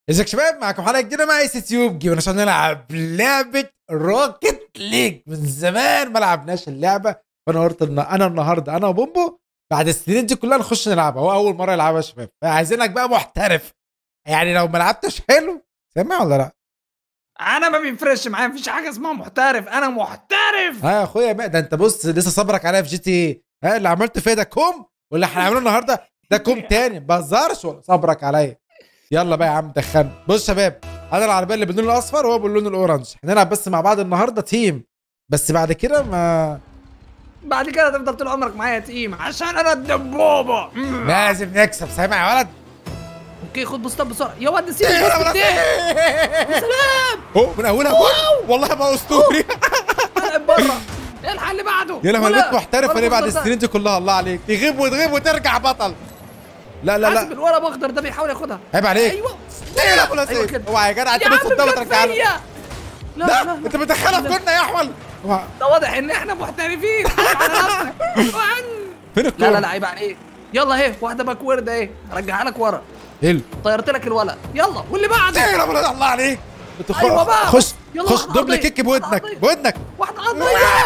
ازيك يا شباب معكم حلقه جديده مع اس تيوب جينا عشان نلعب لعبه روكيت ليج من زمان ما لعبناش اللعبه فانا قلت ان انا النهارده انا وبومبو بعد السنين دي كلها نخش نلعبها هو اول مره يلعبها يا شباب عايزينك بقى محترف يعني لو ما لعبتش حلو سامع ولا لا؟ انا ما بيفرقش معايا مفيش حاجه اسمها محترف انا محترف ها يا اخويا بقى ده انت بص لسه صبرك عليا في جي تي ايه ها اللي عملت فيا ده كوم واللي هنعمله النهارده ده كوم تاني بهزرش ولا صبرك عليا يلا بقى يا عم دخلنا بص يا شباب انا العربيه اللي باللون الاصفر وهو باللون الاورنج هنلعب بس مع بعض النهارده تيم بس بعد كده ما بعد كده تفضل طول عمرك معايا تيم عشان انا الدبوبه مم. لازم نكسب سامع يا ولد اوكي خد بوستات بسرعه يا واد سيب البوست ده سلام هو من اولها جول والله ما اسطوري العب بره الحق اللي بعده يا لهوي ولا- بقيت محترف ولا انا بعد بوستات. السنين دي كلها الله عليك تغيب وتغيب وترجع بطل لا لا حاسب لا الورق اخضر ده بيحاول ياخدها عيب عليك ايوه ايه لا ولا أيوة سيف كده. اوعى يا جدع انت يا عم بص قدام كان وترجع له فيا. لا لا لا انت بتدخلها في جولنا يا احمد اوعى. ده واضح ان احنا محترفين على نفسك وعن- فين لا الكوره لا لا عيب عليك يلا اهي واحده باكورد اهي رجعها لك ورا ايه طيرت لك الولد يلا واللي بعده ايه لا ولا الله عليك انت خ- أيوة بقى. خش يلا خش واحدة دوبل عرضية. كيك بودنك واحدة عرضية. بودنك واحده عضيه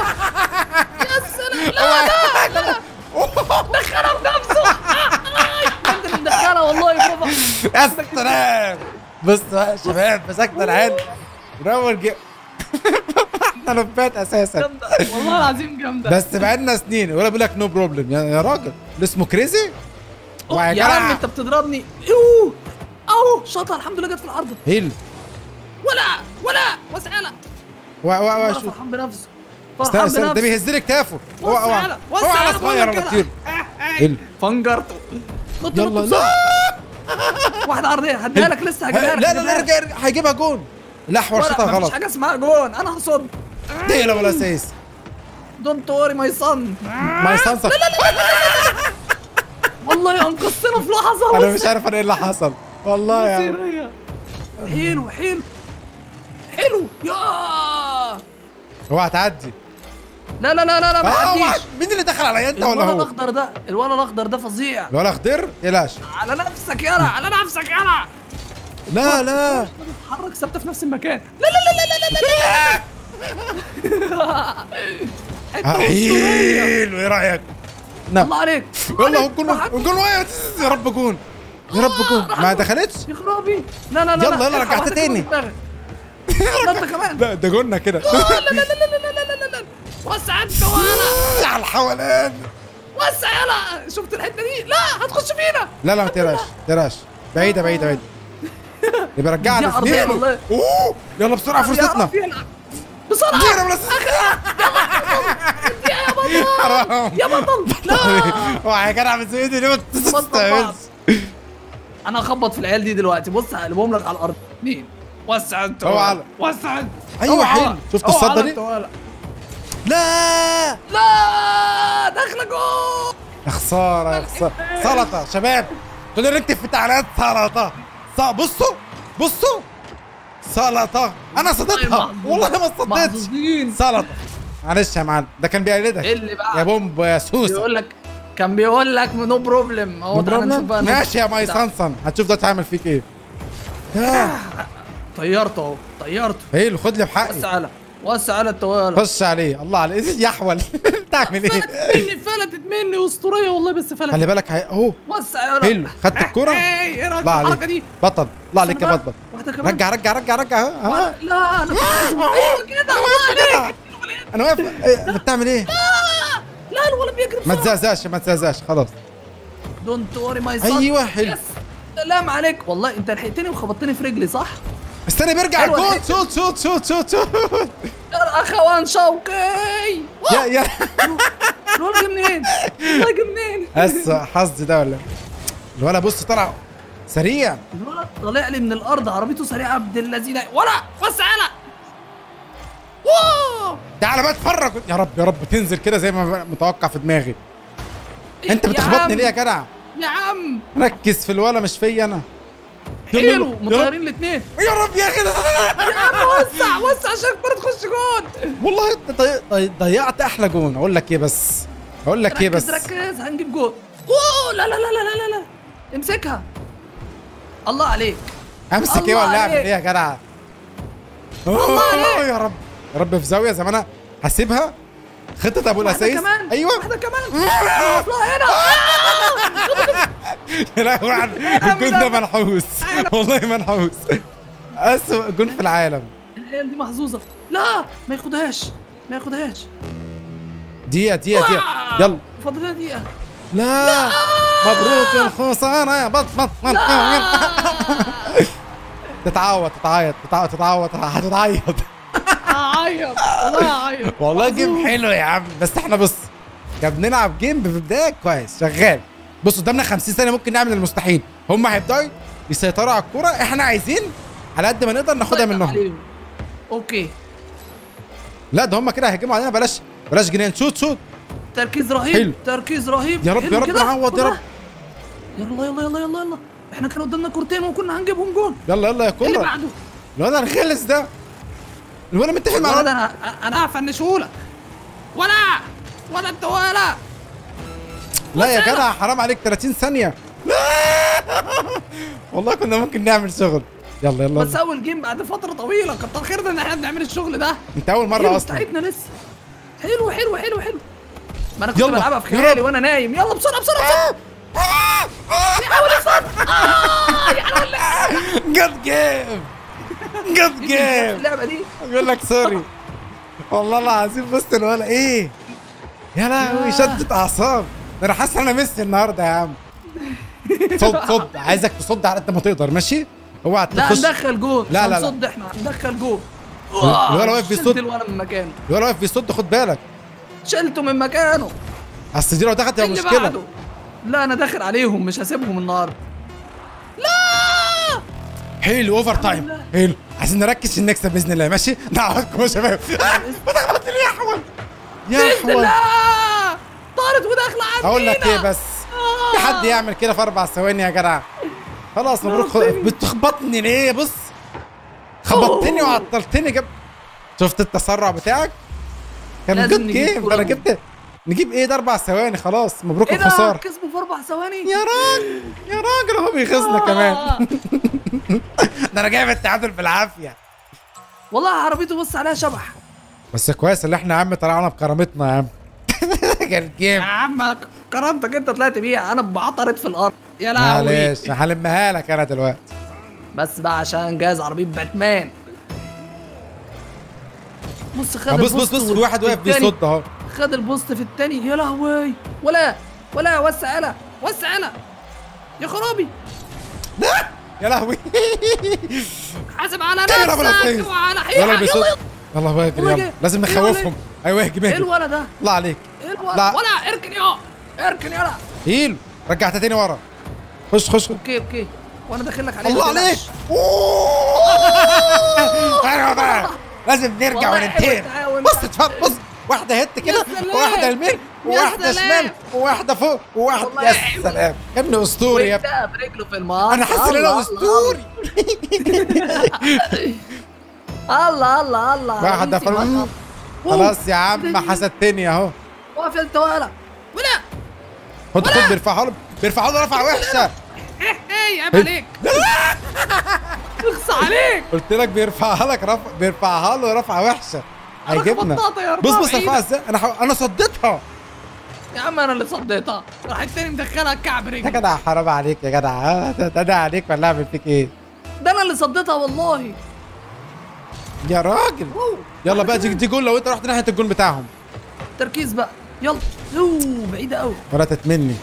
يا سلام لا لا لا لا دخلها بنفسه انت اللي مدخلها والله برافو يا سلام بص بقى يا شباب مسكنا العين ونور جي احنا نوبات اساسا جامده والله العظيم جامده بس بقالنا سنين ولا بيقول لك نو بروبلم يا يا راجل اللي اسمه كريزي أوه، ويا يا عم جدع. انت بتضربني اوه اهو شاطها الحمد لله جت في العرض هيل ولا ولا وسعاله و و و والله شوف فرحان بنفسه استنى فرحان استنى ده بنفسه بيهز لي كتافه اوعى اوعى وسعاله اوعى على وسعاله صغير ولا كتير هيل فنجرته نط يلا نط لا بسرعة. واحده عرضيه هديها لك لسه هجيبها لا لك لا لا ارجع ارجع هيجيبها جون لا حوار ولا شاطها مفيش غلط حاجه اسمها جون انا هصد دي لا ولا سيس دونت وري ماي صن ما يستنصر والله انقذتنا في لحظه انا بس. مش عارف انا ايه اللي حصل والله يعني مصيرية. حلو حلو حلو يا اوعى تعدي لا لا لا لا لا ما آه، اوعى. تعديش مين اللي دخل عليا انت ولا الولد هو الاخضر ده الولد الاخضر ده فظيع الولا خضر يلاش على نفسك يلا على نفسك يلا لا لا اتحرك ثابته في نفس المكان لا لا لا لا لا لا لا حتة أسطورية. حلو ايه رايك؟ نعم الله عليك والله عليك. جون راح- جون واحد يا رب جون يا رب جون ما دخلتش يا خرابي لا لا لا يلا، لا. يلا، الحق رجعت واحدة تاني. كمان في دماغك. لا انت كمان لا ده جولنا كده لا لا لا لا لا لا لا لا لا وسع انت وانا على الحولان وسع يلا شفت الحته دي لا هتخش فينا لا لا ما تقراش ما تقراش بعيده بعيده بعيده يبقى دي رجعنا عرضية سنين والله. اوه يلا بسرعه فرصتنا يعرف يلعب. بسرعه دينا ولا يا بطل حرام يا بطل لا اوعى يا جدع بس ايدي ليه ما بعض. تستاهلش انا هخبط في العيال دي دلوقتي بص هقلبهم لك على الارض مين وسع انت اوعى. ولا. وسع انت أيوة، اوعى. حلو. شفت اوعى الصدة انت دي؟ ولا. لا لا داخله جول يا خساره يا خساره سلطه شباب كنا نكتب في تعليقات سلطه ص- بصوا بصوا سلطه انا صديتها محظوظ. والله ما صديتش محظوظين سلطه معلش يا معلم ده كان بيقلدك ايه اللي بقى يا بومب يا سوسه بيقول لك كان بيقول لك نو بروبلم هو تعالى نشوف بقى ماشي يا ماي ده. صنصن هتشوف ده هيعمل فيك ايه يا طيرته اهو طيرته هيل خد لي بحقي وسع على وسع على التوالى خش عليه الله عليك إيه يحول تعمل ايه فلتت مني فلتت مني اسطوريه والله بس فلتت خلي بالك هي- اهو وسع يا حلو. خدت الكرة؟ ايه ايه رايك في الله الحركه عليك دي بطل الله عليك يا بقى. بطل واحده كمان رجع رجع رجع رجع ها ها لا انا كنت عايز- ايوه كده الله عليك انا واقف إيه، انت بتعمل ايه لا الولد بيجري ما بسرعه تزعزعش ما تزعزعش خلاص دونت وري ماي أيوة، حلو. سلام عليك والله انت لحقتني وخبطتني في رجلي صح؟ استنى بيرجع حلوة الجول الحتة. شوت شوت شوت شوت شوت يا اخوان شوقي يا يا الولد جه منين؟ الولد جه منين؟ بس حظ ده ولا الولا بص طلع سريع الولد طالع لي من الارض عربيته سريعه عبد اللذين ولا وسع يلا واو تعالى بقى اتفرج يا رب يا رب تنزل كده زي ما متوقع في دماغي انت يا بتخبطني عم، ليه يا جدع يا عم ركز في الولا مش فيا انا يلا، حلو يلا. يا رب مطيرين الاثنين يا رب يا اخي ده- يا عم وسع وسع عشان الكوره تخش جون والله انت ضي- ضي- ضيعت احلى جون اقول لك ايه بس اقول لك ايه بس ركز ركز هنجيب جول اوه لا لا لا لا لا لا لا امسكها الله عليك امسك ايه الله ولا اعمل عليك. ايه يا جدع أوه، يا رب يا رب في زاويه زي ما انا هسيبها خطه ابو واحدة الاسايس كمان ايوه واحدة كمان آه، اطلع هنا لا واحد الجون ده منحوس والله منحوس اسوء جون في العالم العيال دي محظوظة لا ما ياخدهاش ما ياخدهاش دقيقه دقيقه دقيقه يلا فاضل لها دقيقة لا مبروك الخساره يا بط بط بط تتعوض تتعيط تتعوض تتعوض هتتعيط هعيط والله هعيط والله جيم حلو يا عم بس احنا بص كنا بنلعب جيم ببدايه كويس شغال بص قدامنا 50 ثانيه ممكن نعمل المستحيل هم هيبداوا يسيطروا على الكوره احنا عايزين على قد ما نقدر ناخدها منهم عليهم. اوكي لا ده هم كده هيهجموا علينا بلاش بلاش جنان شوت شوت تركيز رهيب حلو. تركيز رهيب يا رب حلو يا رب كده. نعوض يا رب يلا يلا يلا يلا يلا احنا كان قدامنا كورتين وكنا هنجيبهم جون يلا يلا يا إيه اللي كوره بعده الواد الغلس ده الواد متفق مع الولد انا انا هفنشهولك ولا ولا انت ولا لا يا جدع حرام عليك 30 ثانيه لا والله كنا ممكن نعمل شغل يلا يلا, بس يلا. اول جيم بعد فتره طويله كتر خيرنا ان احنا بنعمل الشغل ده انت اول مره حلو اصلا بتاعتنا لسه حلو حلو حلو حلو ما انا كنت يلا، بلعبها في يا خيالي رب. وانا نايم يلا بسرعه بسرعه بسرعه يحاول يصد اه يا ولد جود جيم جود جيم اللعبه دي بيقول لك سوري والله العظيم بص الولا ايه يا لهوي شدت اعصاب ده انا حاسس ان انا ميسي النهارده يا عم صد صد عايزك تصد على قد ما تقدر ماشي اوعى لا تخش ندخل جول لا، لا، لا. هنصد احنا هندخل جول الولد واقف شلت بيصد. الولد من مكانه الولا واقف بيصد خد بالك شلته من مكانه اصل دي لو دخلت إيه هي اللي مشكله بعده لا انا داخل عليهم مش هسيبهم النهارده لا حلو اوفر تايم لله. حلو عايزين نركز عشان نكسب باذن الله ماشي نعوضكم يا شباب ما تخبطني ليه يا احول يا باذن احول الله طارت وداخله عندنا اقول لك ايه بس آه. في حد يعمل كده في اربع ثواني يا جدع خلاص مبروك خد... ربنا. بتخبطني ليه بص خبطتني أوه. وعطلتني جب شفت التسرع بتاعك كان لازم جود نجيب جيم ده كورة انا جول. جبت نجيب ايه ده اربع ثواني خلاص مبروك ايه ده الخساره كسبوا في اربع ثواني يا راجل يا راجل هو بيغيظنا كمان آه. ده انا جايب التعادل بالعافيه والله عربيته بص عليها شبح بس كويس اللي احنا يا عم طلعنا بكرامتنا يا عم كان يا جيم عم كرامتك انت طلعت بيها انا بعطرت في الارض يا لهوي معلش هلمها لك انا دلوقتي بس بقى عشان جاهز عربيه باتمان بص خد طب بص بص البوست بص في واحد واقف والتاني بيصد اهو خد البوست في التاني يا لهوي ولا ولا وسع انا وسع انا يا خرابي يا لهوي حاسب على يلا بلا نفسك سيف. وعلى يلا حيحك بيصد يلا يلا بقى اجري والله يلا جاي. لازم إيه نخوفهم ايوه اهجم ايه اهجم الولد ده الله عليك ايه الولد لا. ولا اركن يا اركن يلا هيل رجعتها تاني ورا خش خش خش. اوكي اوكي وانا داخل لك عليه الله ما عليك تقلقش. أوه. أيوة بقى. لازم نرجع والله حلو وننتهي التعاون بص ده. اتفضل بص واحده هت كده سلام. وواحده يمين يا وواحده سلام. شمال وواحده فوق وواحده والله يا حلو. سلام يا ابني اسطوري يا ابني وانت برجله في المقص انا حاسس ان انا الله، اسطوري الله الله الله واحده عربيتي ما فل... شاء- خلاص يا عم حسدتني اهو واقف انت ولا ولا خد خد بيرفعها له بيرفعها له رفعه وحشه ايه ايه عيب عليك اخص عليك قلت لك بيرفعها لك رفع بيرفعها له رفعه وحشه هيجيبنا خبطتها يا بص رفاع بص بعيدة. رفعها ازاي انا ح... انا صديتها يا عم انا اللي صديتها راح التاني مدخلها كعب يا رجلي جدع حرام عليك يا جدع آه، ده ده- ده عليك ولا اعمل فيك ايه ده انا اللي صديتها والله يا راجل أوه. يلا بقى دي, دي جول لو انت رحت ناحيه الجول بتاعهم تركيز بقى يلا اوه بعيده قوي ولا تتمني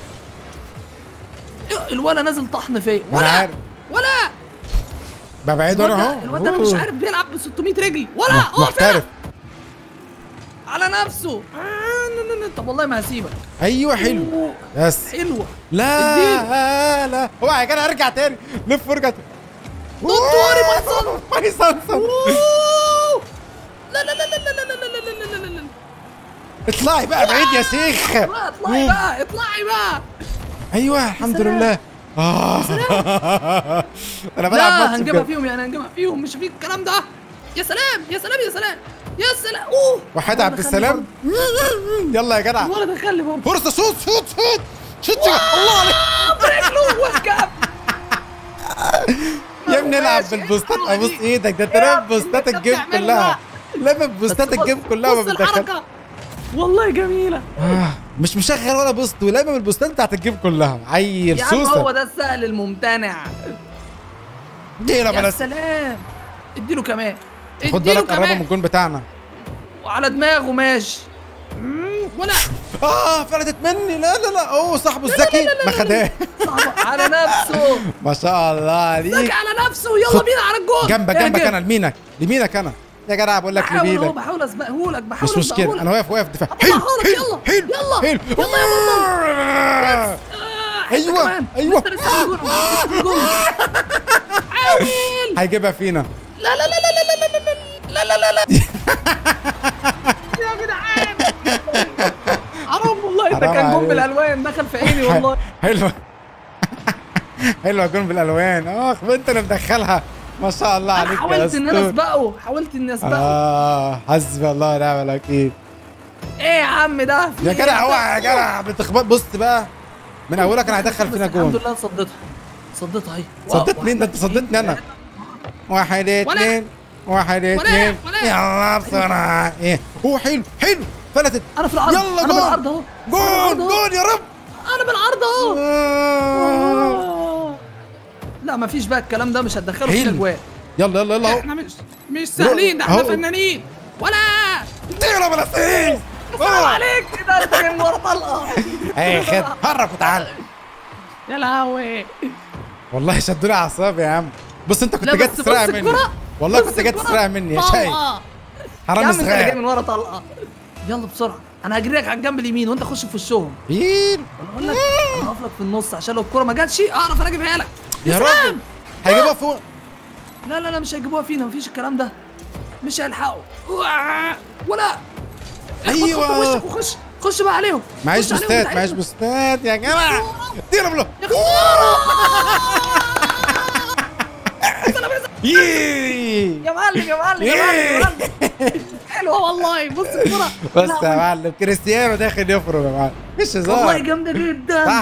الولا نازل طحن فيا ما انا ولا عارف ولا ببعده الواد انا ده اهو الواد ده انا مش أوه. عارف بيلعب ب 600 رجل ولا مح- اقف هنا. محترف على نفسه آه، ن- ن- ن- طب والله ما هسيبك ايوه حلو أوه، بس حلوه لا اديله. لا لا اوعى يا جدع ارجع تاني لف وارجع تاني دكتوري ما يصل. ما يصلصل أوه. لا لا لا لا لا لا لا لا لا لا لا لا اطلعي بقى بعيد يا شيخ لا اطلعي بقى اطلعي بقى ايوه الحمد سلام. لله اه انا بلعب لا ماتش هنجيبها بجد. فيهم يعني هنجيبها فيهم مش في الكلام ده يا سلام يا سلام يا سلام يا سلام اوه وحيد عبد السلام يلا يا جدع الولد دخلني برضه فرصه شوت شوت شوت شوت يا- الله عليك برجله والكعب يا ابني العب ماشي. بالبوستات الحركة ابوس دي. ايدك ده انت يا لعب ابني، بوستات انت الجيم بتعمل كلها لعب بوستات بس الجيم بص- كلها ما بص بتدخل الحركة. والله جميلة آه، مش مشغل ولا بوست ولعب بالبوستات بتاعت الجيم كلها عيل يا عم هو سوسه ده السهل الممتنع دي يا بلا سلام اديله كمان خد اديله بالك قربوا من كمان الجون بتاعنا وعلى دماغه ماشي مم، ولا اه فلتت مني لا لا لا اوه صاحبه الذكي ما خداه صعب على نفسه ما شاء الله ذكي عليك على نفسه يلا خد. بينا على الجول جنبك جنبك اهجم. انا لمينك لمينك انا يا جدع بقول لك بحاول اهو لمينك بحاول اسبقهولك بحاول مش مشكله أسبقهولك. انا واقف واقف دفاع أطلعهولك، يلا، حلو يلا، حلو يلا يا آه. أيوة، أيوة. لسه لسه الجول، لسه الجول. حاول هيجيبها فينا لا لا لا لا لا لا لا لا لا لا لا يا جدعان حرام والله ده حرام كان جون عليك. بالالوان دخل في عيني والله حلوه حلوه جون بالالوان اخ انت اللي مدخلها ما شاء الله انا عليك يا حاولت ان انا أسطورة. اسبقه حاولت اني اسبقه اه حسبي الله ونعم الوكيل ايه يا عم ده يا جدع هو يا جدع بتخبط بص بقى من اولك انا هدخل فينا الحمد جون لله صدتها صدتها اهي واو، صدت مين ده انت واحد، صدتني انا واحد ولا- اتنين واحد اتنين ولا- يلا بسرعة ايه هو حلو حلو فلتت انا في العرض يلا انا جون. بالعرض اهو جون جون يا رب انا بالعرض اهو آه. آه. لا مفيش بقى الكلام ده مش هتدخله في حلو. الاجواء يلا يلا يلا اهو احنا مش مش سهلين ده احنا أهو. فنانين ولا تغرب الاسيس سلام عليك كده انت جاي من ورا طلقه ايه خد هرب وتعال يا لهوي والله شدوا لي اعصابي يا عم بص انت كنت لا جاي بس تسرقها بص مني الكرة والله بص كنت جاي الكرة. تسرقها مني يا طلقة. شاي يا حرام عم انت اللي جاي صغير من ورا طلقه يلا بسرعه انا هجريك على الجنب اليمين وانت خش في وشهم مين انا اقول لك انا هقف لك في النص عشان لو الكوره ما جاتش اعرف انا اجيبها لك يا سلام. راجل هيجيبها فوق لا لا لا مش هيجيبوها فينا مفيش الكلام ده مش هيلحقوا واه. ولا اخبط أيوة. خط وشك وخش خش بقى عليهم معيش خش عليهم بوستات بتاعتنا. معيش بوستات يا جماعه ادينا بلو يا خسارة يي يا معلم يا معلم يا معلم يا معلم حلوه والله بص الكرة بس لا، يا معلم كريستيانو داخل يفرق يا معلم مش والله هزار جامده جدا صح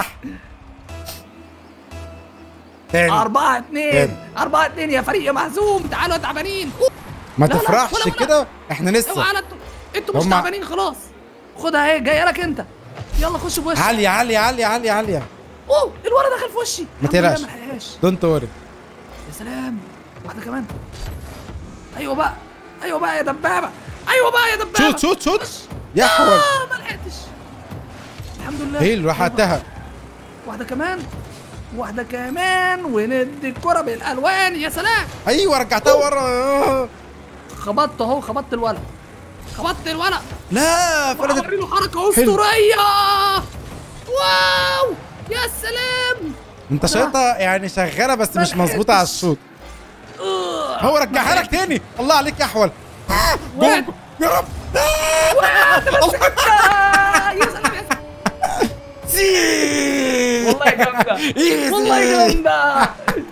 تاني أربعة اتنين تاني. أربعة اتنين يا فريق يا محزوم تعالوا يا تعبانين ما لا، لا، تفرحش ولا- ولا. كده احنا اوعى لسه على انتوا انتوا مش هما- تعبانين خلاص خدها اهي جايه لك انت يلا خش بوشك عالية عالية عالية عالية عالية اوه الولد دخل في وشي ما الحمد لله تقلقش. ما لحقهاش دونت وري يا سلام واحده كمان ايوه بقى ايوه بقى يا دبابه ايوه بقى يا دبابه شوت شوت شوت خش. يا حول آه ما لحقتش الحمد لله هي اللي راحتها واحده كمان واحده كمان وندي الكره بالالوان يا سلام ايوه رجعتها ورا خبطت اهو خبطت الولد خبطت الولد لا فلتت وري له حركه اسطوريه واو يا سلام انت شايطة يعني شغالة بس مش ما مظبوطة على لحقتش. الشوط آه. هو رجعها لك تاني الله عليك يا احول آه، وقعت. جون يا رب وقعت بس آه، يا سلام يا سلام سي والله جامده إيزي. والله جامده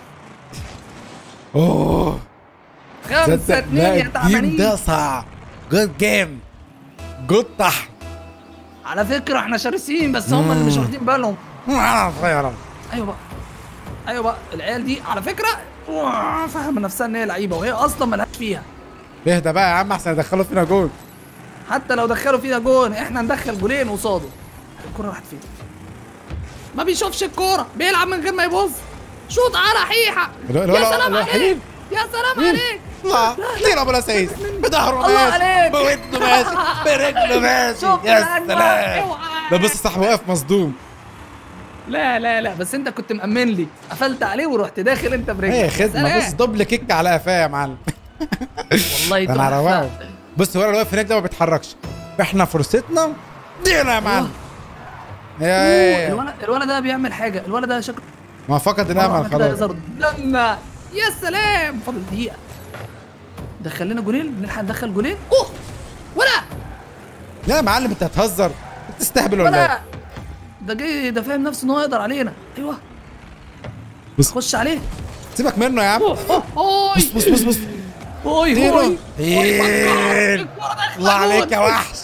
اوه خمسة تصدق اتنين لا يا الجيم تعبانين ده صعب جود جيم جود طحن على فكرة احنا شرسين بس هم اللي مش واخدين بالهم انا صغيرة ايوه بقى ايوه بقى العيال دي على فكرة آه، فاهمة نفسها ان هي لعيبة وهي اصلا ملهاش فيها اهدى بقى يا عم احسن يدخلوا فينا جول حتى لو دخلوا فينا جون احنا ندخل جولين قصاده الكرة راحت فين ما بيشوفش الكورة بيلعب من غير ما يبص شوط على حيحة لا، لا، يا لا، سلام لا، عليك حليل. يا سلام عليك لا دير ابو الاسايس بظهره الله ماشي عليك. بودنه ماشي برجله ماشي شوف يا الأجواء، سلام اوعى. ده بص صاحبي واقف مصدوم لا لا لا بس انت كنت مأمن لي قفلت عليه ورحت داخل انت برجلك ايه يا خدمه سلام. بص دبل كيك على قفاه يا معلم والله ده انا تحفة. روقه بص هو اللي واقف هناك ده ما بيتحركش احنا فرصتنا دينا يا معلم أوه، يا الولد الولد ده بيعمل حاجة الولد ده شكله ما فقد الامل خلاص لما يا سلام فاضل دقيقة دخل لنا جولين نلحق ندخل جولين اوه ولا لا يا معلم انت هتهزر تستهبل ولا ولا ايه ده جاي ده فاهم نفسه ان هو يقدر علينا ايوه بص. خش عليه سيبك منه يا عم اوه اوه بص بص بص بص اوي ديرو. اوي إيه. الله عليك يا وحش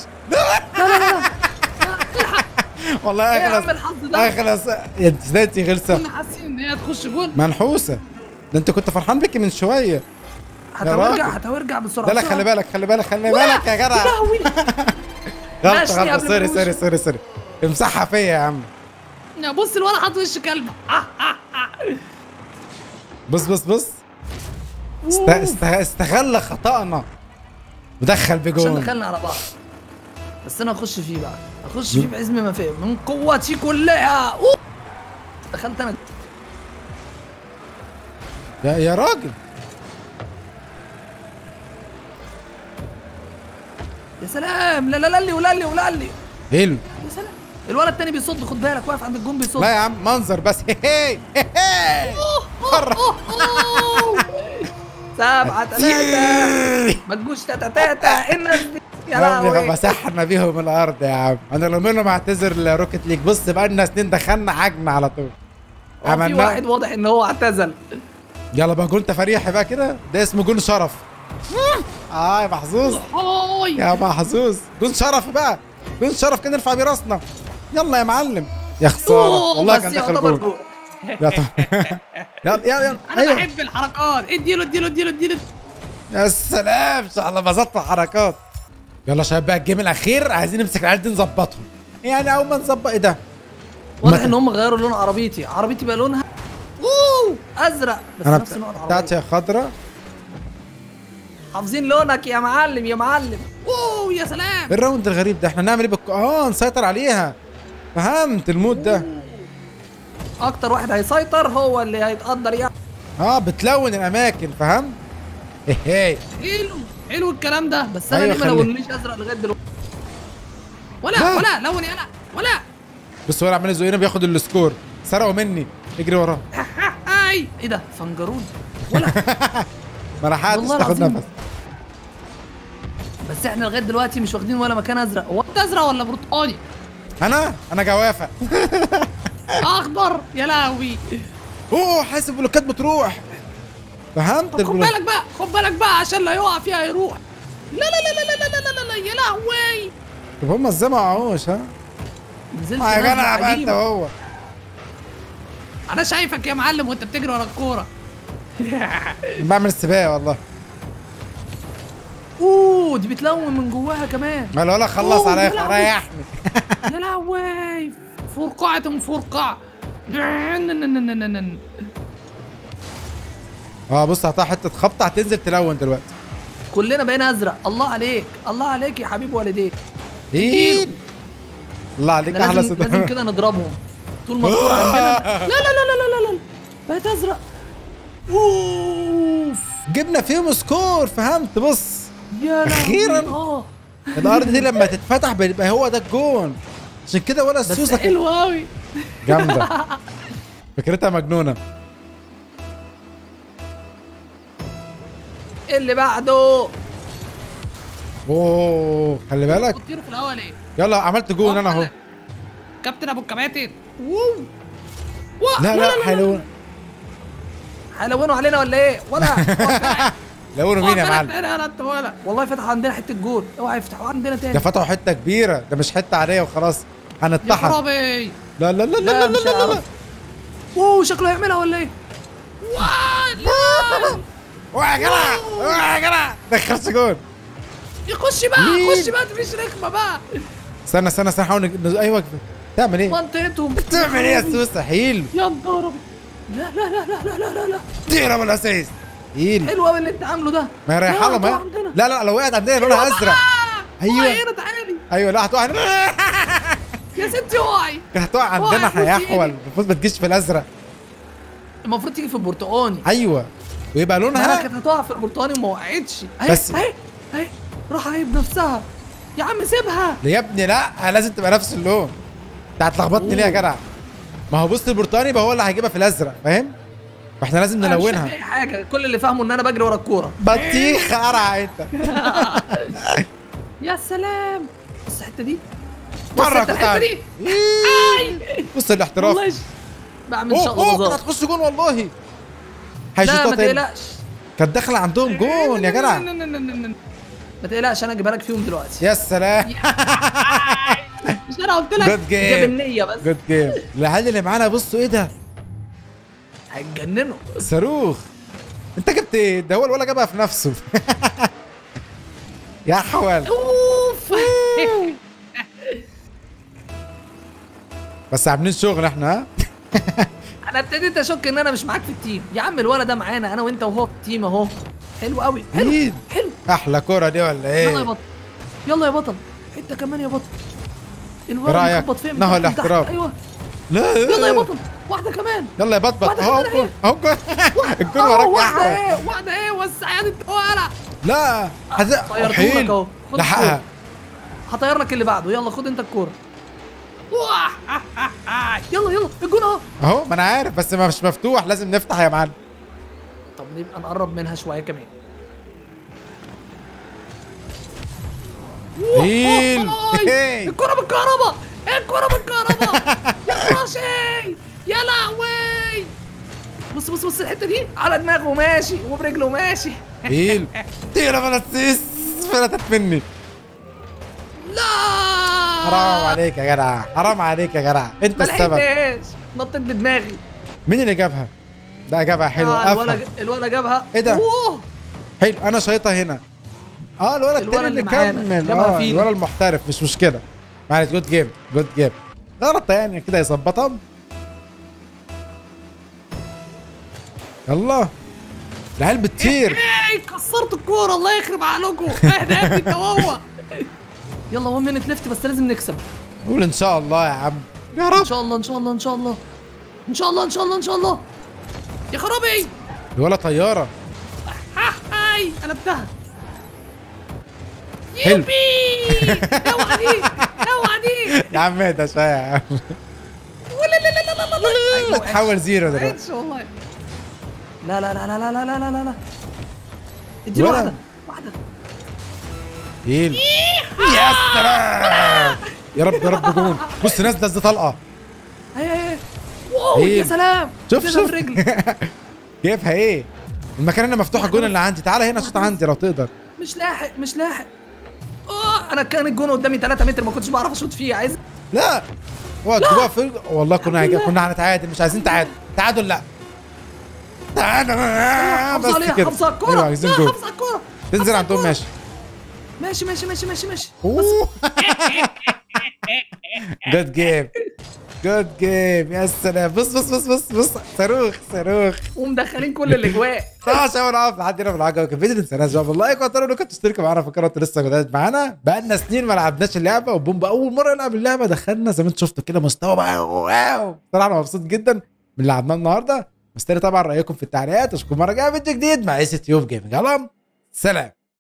والله ايه يا عم اخلص الحظ ده اخلص يا ازاي خلصه كنا حاسين ان هي تخش جول منحوسه ده انت كنت فرحان بك من شويه هتورجع راجل. هتورجع بسرعه لا لا بسرعة. خلي بالك خلي بالك خلي بالك يا جدع لهوي غلطه ماشي غلطه قبل ما سوري نمشي. سوري سوري سوري امسحها فيا يا عم يا بص الولد حاط وش كلب آه، آه، آه. بص بص بص است... است... استغل خطأنا ودخل عشان بجون دخلنا على بعض بس انا اخش فيه بقى اخش فيه بعزم ما فيه من قوتي كلها أوه. دخلت انا يا يا راجل يا سلام لا لا لا لي ولا لي ولا لي حلو يا سلام الولد التاني بيصد خد بالك واقف عند الجون بيصد لا يا عم منظر بس هي هي هي هي. بره. سبعة تلاتة ما تجوش تاتا تاتا الناس دي يا ربي لهوي مسحنا بيهم الارض يا عم انا لو منهم اعتذر لروكيت ليج بص بقى لنا سنين دخلنا عجن على طول هو في واحد واضح ان هو اعتزل يلا بقى جول تفريحي بقى كده ده اسمه جول شرف اه يا محظوظ هاي يا محظوظ جول شرف بقى جول شرف كده نرفع بيه راسنا يلا يا معلم يا خساره أوه، والله بس كان داخل يعتبر جول جول. يا طب يلا يلا يلا انا ايوه بحب الحركات اديله اديله اديله اديله يا سلام على بسطت حركات يلا يا شباب بقى الجيم الاخير عايزين نمسك العيال دي نظبطهم يعني اول ما نظبط ايه ده واضح ما- ان هم غيروا لون عربيتي عربيتي بقى لونها اوه ازرق بس انا نفس نوع بتا- العربيه بتاعتي خضرا حافظين لونك يا معلم يا معلم اوه يا سلام إيه الراوند الغريب ده احنا نعمل ايه بالك... اه نسيطر عليها فهمت المود ده اكتر واحد هيسيطر هو اللي هيتقدر يعني اه بتلون الاماكن فهمت ايه هي حلو حلو الكلام ده بس انا أيوة ليه ما خلي- لونيش ازرق لغايه دلوقتي ولا لا. ولا لوني انا ولا بص هو عمال يزقنا بياخد السكور سرقوا مني اجري وراه اي ايه ده فنجرون ولا ما لحقتش والله تاخد العظيم. نفس بس احنا لغايه دلوقتي مش واخدين ولا مكان ازرق هو انت ازرق ولا برتقاني انا انا جوافه اخضر يا لهوي اوه حاسب بلوكات بتروح فهمت طب خد البلوك- بالك بقى خد بالك بقى عشان لا يقع فيها يروح لا لا لا لا لا لا لا لا لا يا لهوي طب هم ازاي ما وقعوش ها نزلت آه يا نزلة جدع بقى انت عجيبة. هو انا شايفك يا معلم وانت بتجري ورا الكوره بعمل سباق والله اوه دي بتلون من جواها كمان ما الولا خلص أوه، عليا يا لهوي. ريحني يا لهوي فرقعة فرقع نننننننن. اه بص هتطلع حته خبطه هتنزل تلون دلوقتي كلنا بقينا ازرق الله عليك الله عليك يا حبيب والديك ايه الله عليك احنا احلى لازم, لازم صدق كده نضربهم طول ما الكوره عندنا لا لا لا لا لا لا لا بقيت ازرق اوف جبنا فيهم سكور فهمت بص يا لهوي أخيراً. اه الارض دي لما تتفتح بيبقى هو ده الجون عشان كده ولا بس السوسه كده حلو قوي جامده فكرتها مجنونه اللي بعده اوه خلي بالك بتطيروا في الاول ايه يلا عملت جون انا اهو كابتن ابو الكباتن واو وا- لا لا حلو هيلونوا علينا ولا ايه ولا لونوا مين يا معلم انا انت ولا والله فتحوا عندنا حته جول اوعى يفتحوا عندنا تاني ده فتحوا حته كبيره ده مش حته عاديه وخلاص يا هنتطحن خرابي لا لا لا لا لا لا مش لا لا, لا. هعرف اوه شكله هيعملها ولا ايه واه لا اوعى يا جدع اوعى يا جدع دخلت جون يخش بقى مين؟ خش بقى مفيش رخمه بقى استنى استنى استنى حاول نج... نز- ايوه تعمل ايه؟ منطقتهم تعمل ايه يا سوسه حيل يا نهار أبيض. لا لا لا لا لا لا لا لا تهرب الاساس حيل حلو قوي اللي انت عامله ده ما هي رايحه لهم لا، ها عندنا. لا لا لو وقعت عندنا لونها ازرق ايوه ايوه تعالي ايوه لا هتقع يا ستي اوعي كانت هتقع عندنا وقع هيحول فوق المفروض ما تجيش في الازرق المفروض تيجي في البرتقاني ايوه ويبقى ما انا لونها كانت هتقع في البرتقاني وما وقعتش اهي بس- اهي اهي راح اهي بنفسها يا عم سيبها يا ابني لا لازم تبقى نفس اللون انت هتلخبطني ليه يا جدع ما هو بص البرتقاني يبقى هو اللي هيجيبها في الازرق فاهم فاحنا لازم أنا مش نلونها فاهم اي حاجه كل اللي فاهمه ان انا بجري ورا الكوره بطيخ قرع انت يا سلام بص الحته دي بص مرة انت كنت الحته عامل. دي إيه. اي بص الاحتراف والله ش- بعمل اوه اوه كانت شغل هتخش جون والله لا هيشوطها ما تاني تقلقش كانت داخله عندهم جون يا جدع ما تقلقش انا اجيبها لك فيهم دلوقتي يا سلام مش انا قلت لك Good game. جاب النيه بس جود جيم العيال اللي معانا بصوا ايه ده هيتجننوا صاروخ انت جبت ايه ده هو ولا جابها في نفسه يا حوال اوف بس عاملين شغل احنا ها انا ابتديت اشك ان انا مش معاك في التيم يا عم الولد ده معانا انا وانت وهو في التيم اهو حلو قوي حلو اكيد حلو احلى كرة دي ولا يلا يا ايه بطل يلا يا بطل انت كمان يا بطل الولد رأيك؟ بيخبط فين نهى من تحت لتحت. الاحتراف. ايوه لا يلا يا بطل واحده كمان يلا يا بطبط واحدة اهو كمان اهو الجول أهو، وراك يا واحده احمد ايه واحده ايه وسع يا دي الطوالة لا حز- طيرتهولك حيل اهو خد لحقها الكورة. هطير لك اللي بعده يلا خد انت الكوره واه. يلا يلا الجون اهو اهو ما انا عارف بس ما مش مفتوح لازم نفتح يا معلم طب نبقى نقرب منها شويه كمان هيل. هي. الكرة بالكهرباء الكرة بالكهرباء يا خراشي يا لهوي بص بص بص الحته دي على دماغه ماشي وبرجله ماشي هيل تيرا فلسطيس فلتت مني لا حرام عليك يا جدع حرام عليك يا جدع انت ما السبب لحقتهاش نطيت بدماغي مين اللي جابها ده جابها حلو آه، افهم الولا الولا جابها إيه ده؟ أوه. حلو انا شايطها هنا اه الولد التاني الولد اللي اللي معانا. كمل جابها اه فينا. الولد المحترف مش مشكله معلش جود جيم جود جيم غلط يعني كده يظبطهم يلا العيال بتطير ايه كسرت الكوره الله يخرب عقلكم اهدى يا ابني انت وهو يلا وان مينت ليفت بس لازم نكسب قول ان شاء الله يا عم يا ان رب شاء الله ان شاء الله ان شاء الله ان شاء الله ان شاء الله ان شاء الله يا خرابي الولد طياره ها هاي قلبتها حلو. يوبي اوعى دي اوعى دي يا عم اهدى شويه يا عم ولا لا لا لا لا لا لا تحول زيرو دلوقتي عيش والله لا لا لا لا لا لا لا لا لا اديله ولا. واحده واحده هيل يا سلام يا رب يا رب جون بص نازله ازاي طلقه هي هي واو يا إيه؟ سلام شوف اديتها شوف بالرجل جايبها ايه المكان هنا مفتوح الجون اللي عندي تعالى هنا شوط عندي لو تقدر مش لاحق مش لاحق اه انا كان الجون قدامي 3 متر ما كنتش بعرف اشوط فيه عايز لا هو جوا في والله كنا الحمد لله. كنا هنتعادل مش عايزين تعادل تعادل لا تعادل حافظ بس عليها كده حافظ على ايوه الكوره عايزين لا جول حافظ على الكوره تنزل حافظ على عندهم الكورة. ماشي ماشي ماشي ماشي ماشي ماشي اوه جود جيم جود جيم يا سلام بص بص بص بص بص صاروخ صاروخ ومدخلين كل اللي جواه طبعا شباب نقف لحد هنا في العجله كان فيديو تنسى شباب اللايك وترى انكم تشتركوا معانا في القناه لسه جداد معانا بقالنا سنين ما لعبناش اللعبه وبومبا اول مره نلعب اللعبه دخلنا زي ما انتم شفتوا كده مستوى بقى واو طبعا انا مبسوط جدا من اللي لعبناه النهارده مستني طبعا رايكم في التعليقات اشوفكم مره جايه فيديو جديد مع اس تيوب جيمنج يلا سلام